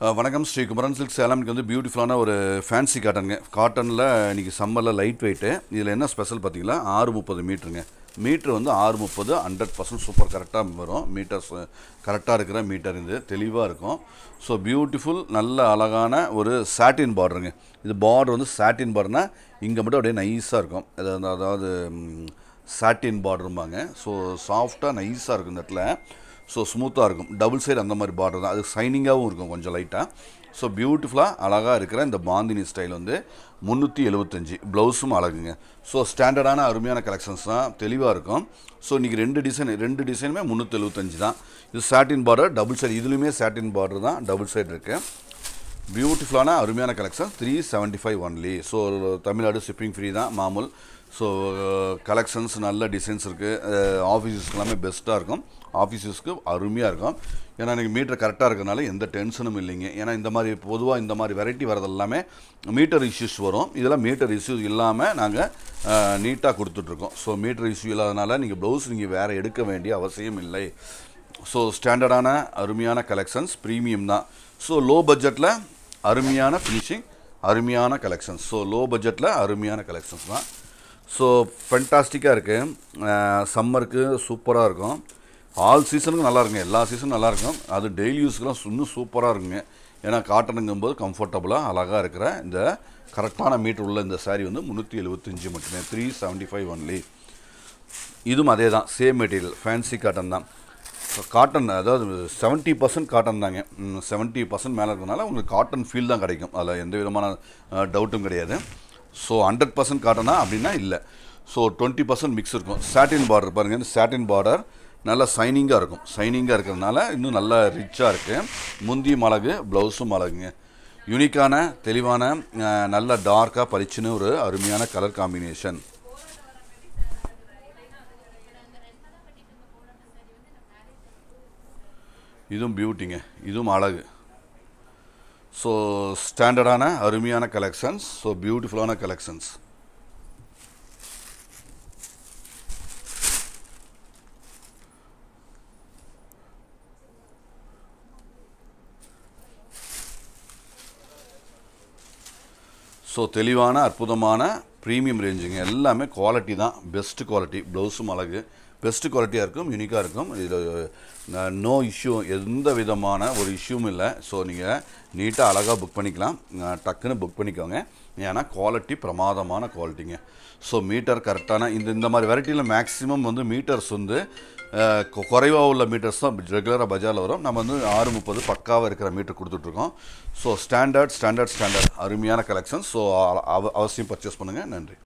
அஹ் வணக்கம் ஸ்ரீ குமரன் சில்க் சேலம் இன்னைக்கு வந்து பியூட்டிஃபுல்லான ஒரு ஃபேன்சி காட்டனுங்க காட்டனில் இன்னைக்கு சம்மரில் லைட் வெயிட்டு இதில் என்ன ஸ்பெஷல் பார்த்தீங்களா ஆறு முப்பது மீட்டருங்க மீட்ரு வந்து ஆறு முப்பது ஹண்ட்ரட் பர்சன்ட் சூப்பர் கரெக்டாக வரும் மீட்டர்ஸ் கரெக்டாக இருக்கிற மீட்டர் இது தெளிவாக இருக்கும் ஸோ பியூட்டிஃபுல் நல்ல அழகான ஒரு சாட்டின் பார்டருங்க இது பார்டர் வந்து சாட்டின் பார்டர்னா இங்கே மட்டும் அப்படியே நைஸாக இருக்கும் அது வந்து அதாவது சாட்டின் பார்டரும்பாங்க ஸோ சாஃப்டாக நைஸாக இருக்கும் இந்த இடத்துல ஸோ ஸ்மூத்தாக இருக்கும் டபுள் சைடு அந்த மாதிரி பார்டர் தான் அது சைனிங்காகவும் இருக்கும் கொஞ்சம் லைட்டாக ஸோ பியூட்டிஃபுல்லாக அழகாக இருக்கிற இந்த பாந்தினி ஸ்டைல் வந்து முந்நூற்றி எழுபத்தஞ்சி ப்ளவுஸும் அழகுங்க ஸோ ஸ்டாண்டர்டான அருமையான கலெக்ஷன்ஸ் தான் தெளிவாக இருக்கும் ஸோ இன்றைக்கி ரெண்டு டிசைன் ரெண்டு டிசைனுமே முந்நூற்றி எழுபத்தஞ்சி தான் இது சாட்டின் பார்டர் டபுள் சைடு இதுலேயுமே சாட்டின் பார்டர் தான் டபுள் சைடு இருக்குது பியூட்டிஃபுல்லான அருமையான collection three seventy five only so Tamil Nadu shipping free தான் மாமூல் ஸோ கலெக்ஷன்ஸ் நல்ல டிசைன்ஸ் இருக்குது ஆஃபீஸஸ்க்கு எல்லாமே பெஸ்ட்டாக இருக்கும் ஆஃபீஸஸ்க்கு அருமையாக இருக்கும் ஏன்னா எனக்கு மீட்டர் கரெக்டாக இருக்கிறனால எந்த டென்ஷனும் இல்லைங்க ஏன்னா இந்த மாதிரி பொதுவாக இந்த மாதிரி வெரைட்டி வரது எல்லாமே மீட்டர் இஷ்யூஸ் வரும் இதெல்லாம் மீட்டர் இஷ்யூ இல்லாமல் நாங்கள் நீட்டாக கொடுத்துட்ருக்கோம் ஸோ மீட்டர் இஷ்யூ இல்லாதனால நீங்கள் ப்ளவுஸ் நீங்கள் வேறு எடுக்க வேண்டிய அவசியம் இல்லை ஸோ ஸ்டாண்டர்டான அருமையான கலெக்ஷன்ஸ் ப்ரீமியம் தான் ஸோ லோ பட்ஜெட்டில் அருமையான ஃபினிஷிங் அருமையான கலெக்ஷன்ஸ் ஸோ லோ பட்ஜெட்டில் அருமையான கலெக்ஷன்ஸ் தான் ஸோ ஃபென்டாஸ்டிக்காக இருக்குது சம்மருக்கு சூப்பராக இருக்கும் ஆல் சீசனுக்கும் நல்லா இருக்குங்க எல்லா சீசனும் நல்லா இருக்கும் அது டெய்லி யூஸ்க்குலாம் இன்னும் சூப்பராக இருக்குங்க ஏன்னா காட்டனுங்கும்போது கம்ஃபர்டபுளாக அழகாக இருக்கிற இந்த கரெக்டான மீட்டர் உள்ள இந்த saree வந்து முந்நூற்றி எழுபத்தஞ்சு மட்டுமே த்ரீ செவன்ட்டி ஃபைவ் ஒன்லி இதுவும் அதே தான் சேம் மெட்டீரியல் ஃபேன்சி காட்டன் தான் காட்டன் அதாவது செவன்ட்டி பர்சன்ட் காட்டன் தாங்க செவன்ட்டி பர்சன்ட் மேலே இருக்கிறதுனால உங்களுக்கு காட்டன் ஃபீல் தான் கிடைக்கும் அதில் எந்த விதமான டவுட்டும் கிடையாது ஸோ ஹண்ட்ரட் பர்சன்ட் காட்டனா அப்படின்னா இல்லை ஸோ டுவெண்ட்டி பர்சன்ட் மிக்ஸ் இருக்கும் சாட்டின் பார்டர் பாருங்கள் இந்த சாட்டின் பார்டர் நல்லா சைனிங்காக இருக்கும் சைனிங்காக இருக்கிறதுனால இன்னும் நல்லா ரிச்சாக இருக்குது முந்தி மலகு ப்ளவுஸும் மலகுங்க யூனிக்கான தெளிவான அஹ், நல்ல டார்க்காக பளிச்சுன்னு ஒரு அருமையான கலர் காம்பினேஷன் இதுவும் பியூட்டிங்க இதுவும் அழகு ஸோ ஸ்டாண்டர்டான அருமையான கலெக்ஷன்ஸ் ஸோ பியூட்டிஃபுல்லான கலெக்ஷன்ஸ் ஸோ தெளிவான அற்புதமான ப்ரீமியம் ரேஞ்சுங்க எல்லாமே குவாலிட்டி தான் பெஸ்ட் குவாலிட்டி ப்ளவுஸும் அழகு பெஸ்ட் குவாலிட்டியாக இருக்கும் யூனிக்காக இருக்கும் இதில் நோ இஷ்யூ எந்த விதமான ஒரு இஷ்யூவும் இல்லை ஸோ நீங்கள் நீட்டாக அழகாக புக் பண்ணிக்கலாம் அஹ், டக்குன்னு புக் பண்ணிக்கோங்க ஏன்னா குவாலிட்டி பிரமாதமான குவாலிட்டிங்க ஸோ மீட்டர் கரெக்டான இந்த இந்த மாதிரி வெரைட்டியில் மேக்ஸிமம் வந்து மீட்டர்ஸ் வந்து குறைவாக உள்ள மீட்டர்ஸ் தான் ரெகுலராக பஜாரில் வரும் நம்ம வந்து ஆறு முப்பது பக்காவாக இருக்கிற மீட்டர் கொடுத்துட்ருக்கோம் ஸோ ஸ்டாண்டர்ட் ஸ்டாண்டர்ட் ஸ்டாண்டர்ட் அருமையான கலெக்ஷன் ஸோ அவசியம் பர்ச்சேஸ் பண்ணுங்கள் நன்றி